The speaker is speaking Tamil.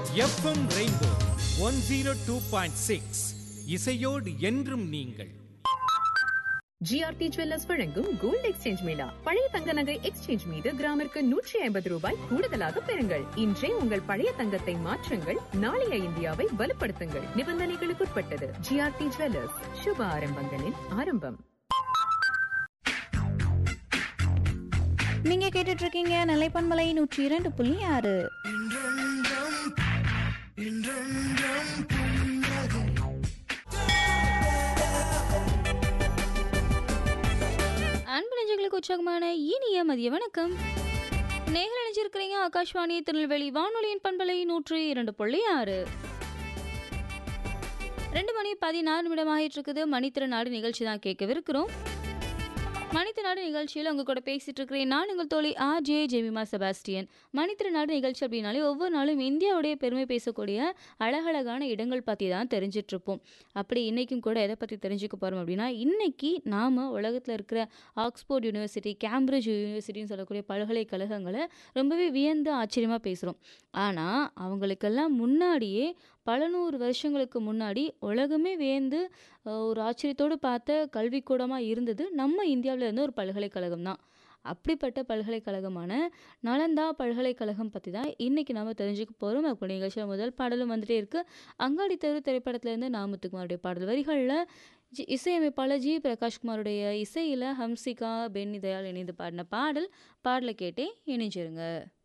FM rainbow one zero two point six இசையோடு என்றும் நீங்கள் ஜிஆர்டி ஜுவல்லர்ஸ் வழங்கும் கோல்ட் எக்ஸ்சேஞ்ச் மேளா பழைய தங்க நகை எக்ஸ்சேஞ்ச் மீது கிராமிற்கு நூற்றி ஐம்பது ரூபாய் கூடுதலாக பெறுங்கள் இன்றே உங்கள் பழைய தங்கத்தை மாற்றுங்கள் நாளைய இந்தியாவை வலுப்படுத்துங்கள் நிபந்தனைகளுக்குட்பட்டது ஜிஆர்டி ஜுவல்லர்ஸ் சுப ஆரம்பங்களின் ஆரம்பம் நீங்க கேட்டுட்டு இருக்கீங்க நிலைப்பன்மலை நூற்றி இரண்டு புள்ளி ஆறு அன்பு நெஞ்சங்களுக்கு உற்சாகமான இனிய மதிய வணக்கம் நேரில் நினைச்சிருக்கிறீங்க ஆகாஷ்வாணி திருநெல்வேலி வானொலியின் பண்பலை நூற்றி இரண்டு புள்ளி ஆறு ரெண்டு மணி பதினாறு நிமிடம் ஆகிட்டு இருக்குது மணித்திறனாடு நிகழ்ச்சி தான் கேட்கவிருக்கிறோம் மணித்திறனாடு நிகழ்ச்சியில் உங்க கூட பேசிட்டு இருக்கிறேன் நான் உங்கள் தோழி ஆர் ஜே ஜெமிமா செபாஸ்டியன் மணித்திறனாடு நிகழ்ச்சி அப்படின்னாலே ஒவ்வொரு நாளும் இந்தியாவுடைய பெருமை பேசக்கூடிய அழகழகான இடங்கள் பற்றி தான் தெரிஞ்சிட்டு இருப்போம் அப்படி இன்னைக்கும் கூட எதை பற்றி தெரிஞ்சுக்க போகிறோம் அப்படின்னா இன்னைக்கு நாம் உலகத்தில் இருக்கிற ஆக்ஸ்போர்ட் யூனிவர்சிட்டி கேம்பிரிட்ஜ் யூனிவர்சிட்டின்னு சொல்லக்கூடிய பல்கலைக்கழகங்களை ரொம்பவே வியந்து ஆச்சரியமாக பேசுகிறோம் ஆனால் அவங்களுக்கெல்லாம் முன்னாடியே பல நூறு வருஷங்களுக்கு முன்னாடி உலகமே வியந்து அஹ், ஒரு ஆச்சரியத்தோடு பார்த்த கல்விக்கூடமாக இருந்தது நம்ம இந்தியாவில் இருந்த ஒரு பல்கலைக்கழகம் தான் அப்படிப்பட்ட பல்கலைக்கழகமான நலந்தா பல்கலைக்கழகம் பற்றி தான் இன்றைக்கி நாம் தெரிஞ்சுக்க போகிறோம் அப்போ நிகழ்ச்சியில் முதல் பாடலும் வந்துட்டே இருக்குது அங்காடி தெரு திரைப்படத்திலேருந்து நாமத்துக்குமாருடைய பாடல் வரிகளில் ஜி இசையமைப்பாளர் ஜி பிரகாஷ்குமாருடைய இசையில் ஹம்சிகா பென்னி தயாள் இணைந்து பாடின பாடல் பாடலை கேட்டே இணைஞ்சிருங்க